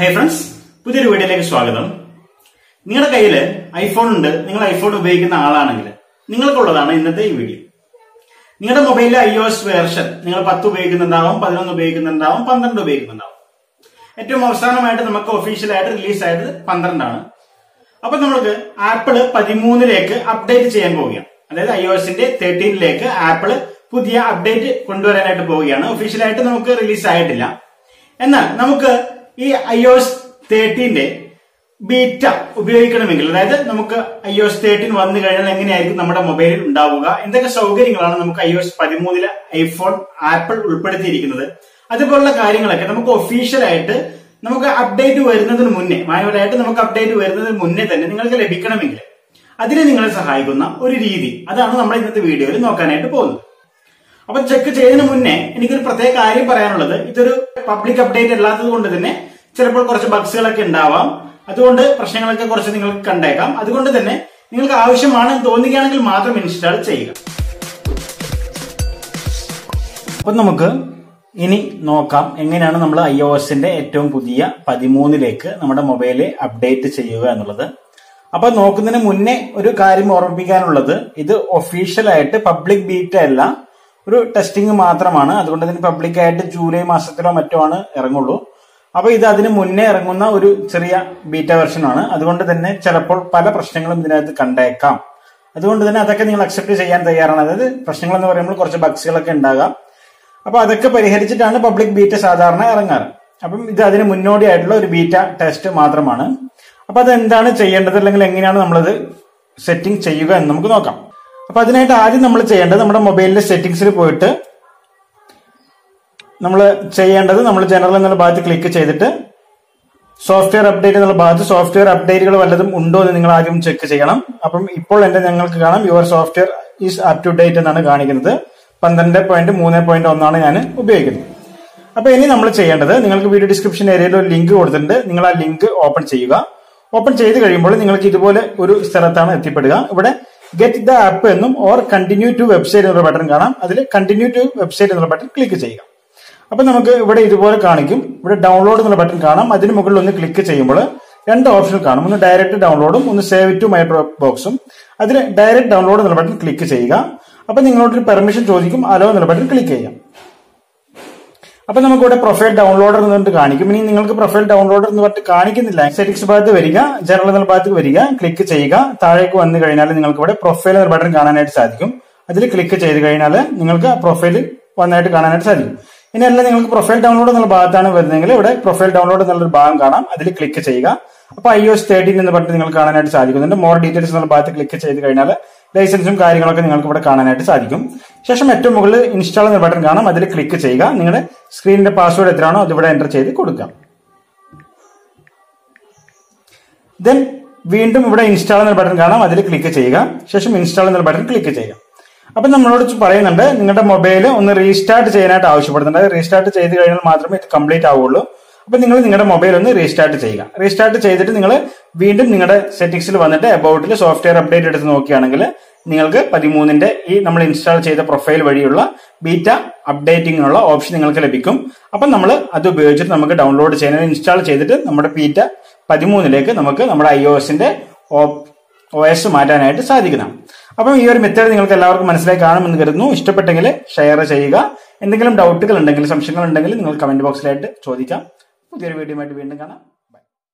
hi friends പുതിയൊരു വീഡിയോയിലേക്ക് സ്വാഗതം നിങ്ങളുടെ കയ്യിൽ ഐഫോൺ ഉണ്ട് നിങ്ങൾ ഐഫോൺ ഉപയോഗിക്കുന്ന ആളാണെങ്കിൽ നിങ്ങൾക്കുള്ളതാണ് ഇന്നത്തെ ഈ വീഡിയോ നിങ്ങളുടെ മൊബൈലിലെ ഐ ഒ എസ് വേർഷൻ നിങ്ങൾ പത്ത് ഉപയോഗിക്കുന്നുണ്ടാവും പതിനൊന്ന് ഉപയോഗിക്കുന്നുണ്ടാവും പന്ത്രണ്ട് ഉപയോഗിക്കുന്നുണ്ടാവും ഏറ്റവും അവസാനമായിട്ട് നമുക്ക് ഒഫീഷ്യലായിട്ട് റിലീസ് ആയത് പന്ത്രണ്ടാണ് അപ്പൊ നമുക്ക് ആപ്പിള് പതിമൂന്നിലേക്ക് അപ്ഡേറ്റ് ചെയ്യാൻ പോവുകയാണ് അതായത് ഐ ഒ എസിന്റെ തേർട്ടീനിലേക്ക് ആപ്പിള് പുതിയ അപ്ഡേറ്റ് കൊണ്ടുവരാനായിട്ട് പോവുകയാണ് ഒഫീഷ്യലായിട്ട് നമുക്ക് റിലീസ് ആയിട്ടില്ല എന്നാൽ നമുക്ക് ഈ ഐ ഒ എസ് തേർട്ടീന്റെ ബീറ്റ ഉപയോഗിക്കണമെങ്കിൽ അതായത് നമുക്ക് ഐ ഒ എസ് തേർട്ടീൻ വന്നു കഴിഞ്ഞാൽ എങ്ങനെയായിരിക്കും നമ്മുടെ മൊബൈലിൽ ഉണ്ടാവുക എന്തൊക്കെ സൗകര്യങ്ങളാണ് നമുക്ക് ഐ ഒ എസ് പതിമൂന്നിലെ ഐഫോൺ ആപ്പിൾ ഉൾപ്പെടുത്തിയിരിക്കുന്നത് അതുപോലുള്ള കാര്യങ്ങളൊക്കെ നമുക്ക് ഒഫീഷ്യലായിട്ട് നമുക്ക് അപ്ഡേറ്റ് വരുന്നതിന് മുന്നേ മാനുവലായിട്ട് നമുക്ക് അപ്ഡേറ്റ് വരുന്നതിന് മുന്നേ തന്നെ നിങ്ങൾക്ക് ലഭിക്കണമെങ്കിൽ അതിനെ നിങ്ങളെ സഹായിക്കുന്ന ഒരു രീതി അതാണ് നമ്മൾ ഇന്നത്തെ വീഡിയോയിൽ നോക്കാനായിട്ട് പോകുന്നത് അപ്പൊ ചെക്ക് ചെയ്തതിന് മുന്നേ എനിക്കൊരു പ്രത്യേക കാര്യം പറയാനുള്ളത് ഇതൊരു പബ്ലിക് അപ്ഡേറ്റ് അല്ലാത്തത് കൊണ്ട് തന്നെ ചിലപ്പോൾ കുറച്ച് ബഗ്സുകളൊക്കെ ഉണ്ടാവാം അതുകൊണ്ട് പ്രശ്നങ്ങളൊക്കെ കുറച്ച് നിങ്ങൾക്ക് കണ്ടേക്കാം അതുകൊണ്ട് തന്നെ നിങ്ങൾക്ക് ആവശ്യമാണെന്ന് തോന്നുകയാണെങ്കിൽ മാത്രം ഇൻസ്റ്റാൾ ചെയ്യുക അപ്പൊ നമുക്ക് ഇനി നോക്കാം എങ്ങനെയാണ് നമ്മൾ ഐ ഒ എസിന്റെ ഏറ്റവും പുതിയ പതിമൂന്നിലേക്ക് നമ്മുടെ മൊബൈല് അപ്ഡേറ്റ് ചെയ്യുക എന്നുള്ളത് അപ്പൊ നോക്കുന്നതിന് മുന്നേ ഒരു കാര്യം ഓർമ്മിപ്പിക്കാനുള്ളത് ഇത് ഒഫീഷ്യലായിട്ട് പബ്ലിക് ബീറ്റ അല്ല ഒരു ടെസ്റ്റിംഗ് മാത്രമാണ് അതുകൊണ്ട് തന്നെ പബ്ലിക് ആയിട്ട് ജൂലൈ മാസത്തിലോ മറ്റോ ആണ് ഇറങ്ങുള്ളൂ അപ്പൊ ഇത് അതിന് മുന്നേ ഇറങ്ങുന്ന ഒരു ചെറിയ ബീറ്റ വെർഷൻ ആണ് അതുകൊണ്ട് തന്നെ ചിലപ്പോൾ പല പ്രശ്നങ്ങളും ഇതിനകത്ത് കണ്ടേക്കാം അതുകൊണ്ട് തന്നെ അതൊക്കെ നിങ്ങൾ അക്സെപ്റ്റ് ചെയ്യാൻ തയ്യാറാണ് അതായത് പ്രശ്നങ്ങൾ എന്ന് പറയുമ്പോൾ കുറച്ച് ബഗ്സുകളൊക്കെ ഉണ്ടാകാം അപ്പൊ അതൊക്കെ പരിഹരിച്ചിട്ടാണ് പബ്ലിക് ബീറ്റ സാധാരണ ഇറങ്ങാറ് അപ്പം ഇത് അതിന് മുന്നോടിയായിട്ടുള്ള ഒരു ബീറ്റ ടെസ്റ്റ് മാത്രമാണ് അപ്പൊ അത് എന്താണ് ചെയ്യേണ്ടത് അല്ലെങ്കിൽ എങ്ങനെയാണ് നമ്മളത് സെറ്റിംഗ് ചെയ്യുക എന്ന് നമുക്ക് നോക്കാം അപ്പൊ അതിനായിട്ട് ആദ്യം നമ്മൾ ചെയ്യേണ്ടത് നമ്മുടെ മൊബൈലിലെ സെറ്റിംഗ്സിൽ പോയിട്ട് നമ്മൾ ചെയ്യേണ്ടത് നമ്മൾ ജനറൽ എന്നുള്ള ഭാഗത്ത് ക്ലിക്ക് ചെയ്തിട്ട് സോഫ്റ്റ്വെയർ അപ്ഡേറ്റ് എന്നുള്ള ഭാഗത്ത് സോഫ്റ്റ്വെയർ അപ്ഡേറ്റുകൾ വല്ലതും ഉണ്ടോ എന്ന് നിങ്ങൾ ആദ്യം ചെക്ക് ചെയ്യണം അപ്പം ഇപ്പോൾ എന്റെ ഞങ്ങൾക്ക് കാണാം your software is up to date എന്നാണ് കാണിക്കുന്നത് പന്ത്രണ്ട് പോയിന്റ് മൂന്ന് പോയിന്റ് ഒന്നാണ് ഞാൻ ഉപയോഗിക്കുന്നത് അപ്പൊ ഇനി നമ്മൾ ചെയ്യേണ്ടത് നിങ്ങൾക്ക് വീഡിയോ ഡിസ്ക്രിപ്ഷൻ ഏരിയയിൽ ഒരു ലിങ്ക് കൊടുത്തിട്ടുണ്ട് നിങ്ങൾ ആ ലിങ്ക് ഓപ്പൺ ചെയ്യുക ഓപ്പൺ ചെയ്ത് കഴിയുമ്പോൾ നിങ്ങൾക്ക് ഇതുപോലെ ഒരു സ്ഥലത്താണ് എത്തിപ്പെടുക ഇവിടെ ഗെറ്റ് ദ ആപ്പ് എന്നും ഓർ കണ്ടിന്യൂ ടു വെബ്സൈറ്റ് എന്നുള്ള ബട്ടൺ കാണാം അതിൽ കണ്ടിന്യൂ ടു വെബ്സൈറ്റ് എന്നുള്ള ബട്ടൺ ക്ലിക്ക് ചെയ്യുക അപ്പൊ നമുക്ക് ഇവിടെ ഇതുപോലെ കാണിക്കും ഇവിടെ ഡൗൺലോഡ് എന്നുള്ള ബട്ടൺ കാണാം അതിന് മുകളിൽ ഒന്ന് ക്ലിക്ക് ചെയ്യുമ്പോൾ രണ്ട് ഓപ്ഷൻ കാണും ഒന്ന് ഡയറക്റ്റ് ഡൗൺലോഡും ഒന്ന് സേവ് ടു മൈ ബോക്സും അതിൽ ഡയറക്റ്റ് ഡൗൺലോഡ് എന്നുള്ള ബട്ടൺ ക്ലിക്ക് ചെയ്യുക അപ്പൊ നിങ്ങളോടൊരു പെർമിഷൻ ചോദിക്കും അലോ എന്നുള്ള ബട്ടൺ ക്ലിക്ക് ചെയ്യാം അപ്പൊ നമുക്ക് ഇവിടെ പ്രൊഫൈൽ ഡൗൺലോഡർ എന്നിട്ട് കാണിക്കും ഇനി നിങ്ങൾക്ക് പ്രൊഫൈൽ ഡൗൺലോഡർ എന്ന് പറഞ്ഞിട്ട് കാണിക്കുന്നില്ല സെറ്റിംഗ്സ് ഭാഗത്ത് വരിക ജനറൽ എന്നുള്ള ഭാഗത്ത് വരിക ക്ലിക്ക് ചെയ്യുക താഴേക്ക് വന്നു കഴിഞ്ഞാൽ നിങ്ങൾക്ക് ഇവിടെ പ്രൊഫൈൽ എന്ന ബട്ടൺ കാണാനായിട്ട് സാധിക്കും അതിൽ ക്ലിക്ക് ചെയ്ത് കഴിഞ്ഞാൽ നിങ്ങൾക്ക് പ്രൊഫൈൽ വന്നായിട്ട് കാണാനായിട്ട് സാധിക്കും ഇനി അല്ല നിങ്ങൾക്ക് പ്രൊഫൈൽ ഡൗൺലോഡ് എന്നുള്ള ഭാഗത്താണ് വരുന്നതെങ്കിൽ ഇവിടെ പ്രൊഫൈൽ ഡൗൺലോഡ് എന്നുള്ളൊരു ഭാഗം കാണാം അതിൽ ക്ലിക്ക് ചെയ്യുക അപ്പൊ ഐ ഒ എസ് തേർട്ടീൻ എന്ന് പറഞ്ഞിട്ട് നിങ്ങൾക്ക് കാണാനായിട്ട് സാധിക്കുന്നുണ്ട് മോർ ഡീറ്റെയിൽസ് എന്നുള്ള ഭാഗത്ത് ക്ലിക്ക് ചെയ്ത് കഴിഞ്ഞാൽ ലൈസൻസും കാര്യങ്ങളൊക്കെ നിങ്ങൾക്ക് ഇവിടെ കാണാനായിട്ട് സാധിക്കും ശേഷം ഏറ്റവും മുകളിൽ ഇൻസ്റ്റാൾ എന്ന ബട്ടൺ കാണാം അതിൽ ക്ലിക്ക് ചെയ്യുക നിങ്ങളുടെ സ്ക്രീനിന്റെ പാസ്വേഡ് എത്രയാണോ അത് ഇവിടെ എൻ്റർ ചെയ്ത് കൊടുക്കാം ദെൻ വീണ്ടും ഇവിടെ ഇൻസ്റ്റാൾ എന്ന ബട്ടൺ കാണാം അതിൽ ക്ലിക്ക് ചെയ്യുക ശേഷം ഇൻസ്റ്റാൾ എന്ന ബട്ടൺ ക്ലിക്ക് ചെയ്യുക അപ്പൊ നമ്മളോട് പറയുന്നുണ്ട് നിങ്ങളുടെ മൊബൈൽ ഒന്ന് റീസ്റ്റാർട്ട് ചെയ്യാനായിട്ട് ആവശ്യപ്പെടുന്നുണ്ട് റീസ്റ്റാർട്ട് ചെയ്ത് കഴിഞ്ഞാൽ മാത്രമേ ഇത് കംപ്ലീറ്റ് ആവുള്ളൂ അപ്പൊ നിങ്ങൾ നിങ്ങളുടെ മൊബൈൽ ഒന്ന് റീസ്റ്റാർട്ട് ചെയ്യുക റീസ്റ്റാർട്ട് ചെയ്തിട്ട് നിങ്ങൾ വീണ്ടും നിങ്ങളുടെ സെറ്റിംഗ്സിൽ വന്നിട്ട് അബൌട്ടിൽ സോഫ്റ്റ്വെയർ അപ്ഡേറ്റ് എടുത്ത് നോക്കുകയാണെങ്കിൽ നിങ്ങൾക്ക് പതിമൂന്നിന്റെ ഈ നമ്മൾ ഇൻസ്റ്റാൾ ചെയ്ത പ്രൊഫൈൽ വഴിയുള്ള ബീറ്റ അപ്ഡേറ്റിങ്ങിനുള്ള ഓപ്ഷൻ നിങ്ങൾക്ക് ലഭിക്കും അപ്പം നമ്മൾ അത് ഉപയോഗിച്ചിട്ട് നമുക്ക് ഡൗൺലോഡ് ചെയ്യാൻ ഇൻസ്റ്റാൾ ചെയ്തിട്ട് നമ്മുടെ ബീറ്റ പതിമൂന്നിലേക്ക് നമുക്ക് നമ്മുടെ ഐ ഒ എസിന്റെ ഒ എസ് മാറ്റാനായിട്ട് സാധിക്കുന്നതാണ് അപ്പം ഈ ഒരു മെത്തേഡ് നിങ്ങൾക്ക് എല്ലാവർക്കും മനസ്സിലായി കാണുമെന്ന് കരുതുന്നു ഇഷ്ടപ്പെട്ടെങ്കിൽ ഷെയർ ചെയ്യുക എന്തെങ്കിലും ഡൗട്ടുകൾ ഉണ്ടെങ്കിൽ സംശയങ്ങൾ ഉണ്ടെങ്കിൽ നിങ്ങൾ കമന്റ് ബോക്സിലായിട്ട് ചോദിക്കാം പുതിയൊരു വീഡിയോ ആയിട്ട് വീണ്ടും കാണാം